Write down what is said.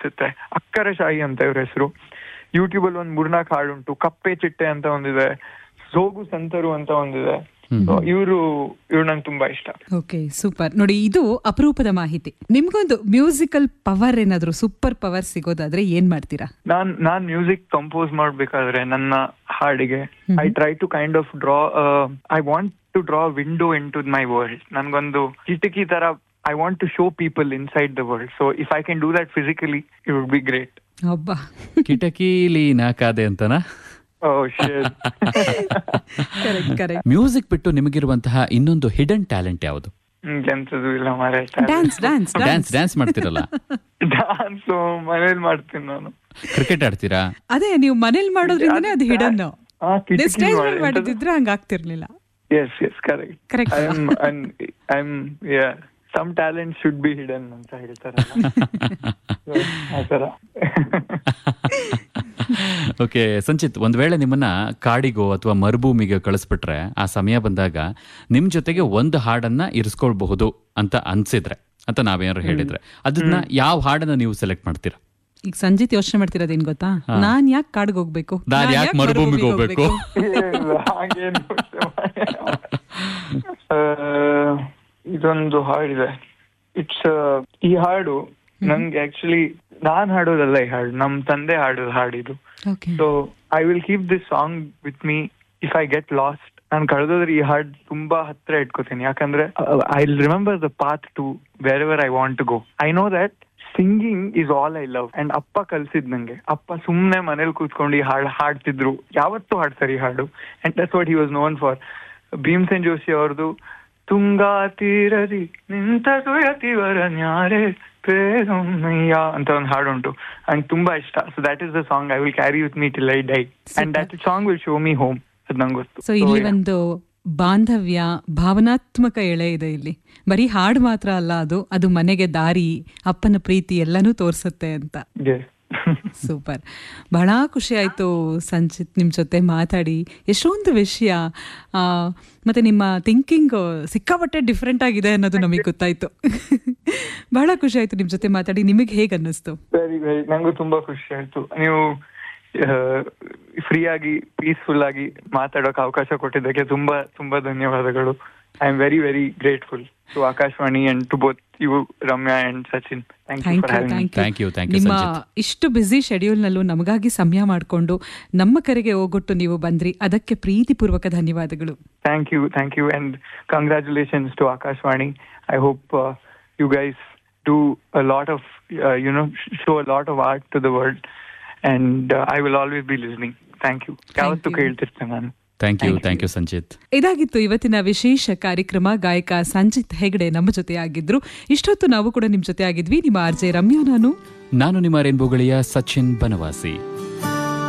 ಹತ್ತುತ್ತೆ ಅಕ್ಕರ ಶಾಹಿ ಅಂತ ಇವ್ರ ಹೆಸರು ಯೂಟ್ಯೂಬ್ ಅಲ್ಲಿ ಒಂದ್ ಮೂರ್ನಾಲ್ಕು ಹಾಡುಂಟು ಕಪ್ಪೆ ಚಿಟ್ಟೆ ಅಂತ ಒಂದಿದೆ ಸೋಗು ಸಂತರು ಅಂತ ಒಂದಿದೆ ಇವರು ಇವ್ರು ನಂಗೆ ತುಂಬಾ ಇಷ್ಟ ಓಕೆ ಸೂಪರ್ ನೋಡಿ ಇದು ಅಪರೂಪದ ಮಾಹಿತಿ ನಿಮ್ಗೊಂದು ಮ್ಯೂಸಿಕಲ್ ಪವರ್ ಏನಾದ್ರು ಸೂಪರ್ ಪವರ್ ಸಿಗೋದಾದ್ರೆ ಏನ್ ಮಾಡ್ತೀರಾ ನಾನ್ ನಾನ್ ಮ್ಯೂಸಿಕ್ ಕಂಪೋಸ್ ಮಾಡ್ಬೇಕಾದ್ರೆ ನನ್ನ ಹಾಡಿಗೆ I try to kind of draw I want to draw window into my world ನನ್ಗೊಂದು ಕಿಟಕಿ ತರ I want to show people inside the world so if I can do that physically it would be great ಒಬ್ಬ ಕಿಟಕಿಲಿ ನಾಕಾದೆ ಅಂತನಾ ಓ ಶೇರ್ correct correct music ಬಿಟ್ಟು ನಿಮಗಿರುವಂತಹ ಇನ್ನೊಂದು ಹಿಡನ್ ಟ್ಯಾಲೆಂಟ್ ಯಾವುದು ಎಂತದು ಇಲ್ಲ ಮಾರ ಡ್ಯಾನ್ಸ್ ಡ್ಯಾನ್ಸ್ ಡ್ಯಾನ್ಸ್ ಡ್ಯಾನ್ಸ್ ಮಾಡ್ತಿರಲ್ಲ ಡಾನ್ಸ್ ಮನೇಲಿ ಮಾಡ್ತೀನಿ ನಾನು ಕ್ರಿಕೆಟ್ ಆಡ್ತೀರಾ ಅದೇ ನೀವು ಮನೇಲಿ ಮಾಡೋದ್ರಿಂದನೇ ಅದು ಹಿಡನ್ ಆ, ಕಿಟಕಿ ಸ್ಟೇಜ್ ಮಾಡಿ- ಮಾಡಿದಿದ್ರೆ ಹಂಗ ಆಗ್ತಿರ್ಲಿಲ್ಲ Yes, yes, correct. Correct. I'm, I'm, I'm, yeah. Some talent should be hidden ಅಂತ ಹೇಳ್ತಾರಲ್ಲ So, ಆ ಥರ ಓಕೆ ಸಂಚಿತ್ ಒಂದ್ ವೇಳೆ ನಿಮ್ಮನ್ನ ಕಾಡಿಗೋ ಅಥವಾ ಮರುಭೂಮಿಗೆ ಕಳಿಸ್ಬಿಟ್ರೆ ಆ ಸಮಯ ಬಂದಾಗ ನಿಮ್ ಜೊತೆಗೆ ಒಂದು ಹಾಡನ್ನ ಇರಿಸ್ಕೊಳ್ಬಹುದು ಅಂತ ಅನ್ಸಿದ್ರೆ ಅಂತ ನಾವೇನಾದ್ರು ಹೇಳಿದ್ರೆ ಅದನ್ನ ಯಾವ ಹಾಡನ್ನ ನೀವು ಸೆಲೆಕ್ಟ್ ಮಾಡ್ತೀರಾ ಈಗ ಸಂಜಿತ್ ಯೋಚನೆ ಮಾಡ್ತಿರೋದೇನ್ ಗೊತ್ತಾ ನಾನ್ ಯಾಕೆ ಕಾಡ್ಗೆ ಹೋಗ್ಬೇಕು ನಾನ್ ನಾನ್ ಯಾಕ್ ಯಾಕ್ ಮರುಭೂಮಿಗ್ ಮರುಭೂಮಿಗ್ ಹೋಗ್ಬೇಕು? ಇಲ್ಲ, ಹಾಗೇನು ಆ, ಇದೊಂದು ಹಾಡಿದೆ ಇಟ್ಸ್ ಈ ಹಾಡು ನಂಗೆ ಆಕ್ಚುಲಿ ನಾನ್ ಹಾಡೋದಲ್ಲ ಈ ಹಾಡು ನಮ್ ತಂದೆ ಹಾಡೋದು ಹಾಡಿದು okay so I will keep this song with me if I get lost ನಾನು ಕಳೆದೋದ್ರೆ ಈ ಹಾಡ್ ತುಂಬಾ ಹತ್ರ ಇಟ್ಕೋತೀನಿ ಯಾಕಂದ್ರೆ I remember the path to wherever I want to go I know that singing is all I love and ಅಪ್ಪ ಕಲ್ಸಿದ್ ನಂಗೆ ಅಪ್ಪ ಸುಮ್ನೆ ಮನೇಲಿ ಕೂತ್ಕೊಂಡು ಈ ಹಾಡು ಹಾಡ್ತಿದ್ರು ಯಾವತ್ತೂ ಹಾಡ್ತಾರೆ ಈ ಹಾಡು and that's what he was known for Bhimsen Joshi ಅವ್ರದ್ದು ತುಂಗಾ ತೀರದಿ ನಿಂತ ಸುಯತಿವರ ನ್ಯಾರೆ ಪ್ರೇರಮ್ಮಯ್ಯ ಅಂತ ಒಂದು ಹಾಡು ಉಂಟು ನಂಗೆ ತುಂಬಾ ಇಷ್ಟ so that is the song I will carry with me till I die and that song will show me home ಅದು ನಂಗೆ ಗೊತ್ತು ಸೊ ಇಲ್ಲಿ ಒಂದು ಬಾಂಧವ್ಯ ಭಾವನಾತ್ಮಕ ಎಳೆ ಇದೆ ಇಲ್ಲಿ ಬರೀ ಹಾಡು ಮಾತ್ರ ಅಲ್ಲ ಅದು ಅದು ಮನೆಗೆ ದಾರಿ ಅಪ್ಪನ ಪ್ರೀತಿ ಎಲ್ಲನೂ ತೋರ್ಸುತ್ತೆ ಅಂತ Yes. ಸೂಪರ್ ಬಹಳ ಖುಷಿ ಆಯ್ತು ಸಂಚಿತ್ ನಿಮ್ ಜೊತೆ ಮಾತಾಡಿ ಎಷ್ಟೊಂದು ವಿಷಯ ಆ, ಮತ್ತೆ ನಿಮ್ಮ ಥಿಂಕಿಂಗ್ ಸಿಕ್ಕಾಪಟ್ಟೆ ಡಿಫ್ರೆಂಟ್ ಆಗಿದೆ ಅನ್ನೋದು ನಮಗೆ ಗೊತ್ತಾಯ್ತು ಬಹಳ ಖುಷಿ ಆಯ್ತು ನಿಮ್ ಜೊತೆ ಮಾತಾಡಿ ನಿಮಗೆ ಹೇಗೆ ಅನ್ನಿಸ್ತು ವೆರಿ ವೆರಿ ನಂಗೂ ತುಂಬಾ ಖುಷಿ ಆಯ್ತು ನೀವು ಫ್ರೀ ಆಗಿ ಪೀಸ್ಫುಲ್ ಆಗಿ ಮಾತಾಡೋಕೆ ಅವಕಾಶ ಕೊಟ್ಟಿದ್ದಕ್ಕೆ ತುಂಬಾ ತುಂಬಾ ಧನ್ಯವಾದಗಳು I am very very grateful to Akashvani and to both you Ramya and Sachin thank you thank for you having thank you Thank you, thank you, ನಿಮ್ಮ ಸಂಚಿತ್. ಇಷ್ಟು ಬ್ಯುಸಿ ಶೆಡ್ಯೂಲ್ನಲ್ಲೂ ನಮಗಾಗಿ ಸಮಯ ಮಾಡಿಕೊಂಡು ನಮ್ಮ ಕರೆಗೆ ಹೋಗೊಟ್ಟು ನೀವು ಬಂದ್ರಿ ಅದಕ್ಕೆ ಪ್ರೀತಿಪೂರ್ವಕ ಧನ್ಯವಾದಗಳು Thank you, thank you, and congratulations to Akashvani. I hope uh, you guys do a lot of, uh, you know, sh- show a lot of art to the world, and uh, I will always be listening. Thank you. ಯಾವತ್ತೂ you. ಕೇಳ್ತಿರ್ತೇನೆ ನಾನು thank you thank you Sanchit ಇದಾಗಿತ್ತು ಇವತ್ತಿನ ವಿಶೇಷ ಕಾರ್ಯಕ್ರಮ ಗಾಯಕ ಸಂಜಿತ್ ಹೆಗಡೆ ನಮ್ಮ ಜೊತೆ ಆಗಿದ್ರು ಇಷ್ಟೊತ್ತು ನಾವು ಕೂಡ ನಿಮ್ ಜೊತೆ ಆಗಿದ್ವಿ ನಿಮ್ಮ ಆರ್ಜೆ ರಮ್ಯಾ ನಾನು ನಾನು ನಿಮ್ಮ ರೇನ್ಬೋಗಳಿಯ ಸಚಿನ್ ಬನವಾಸಿ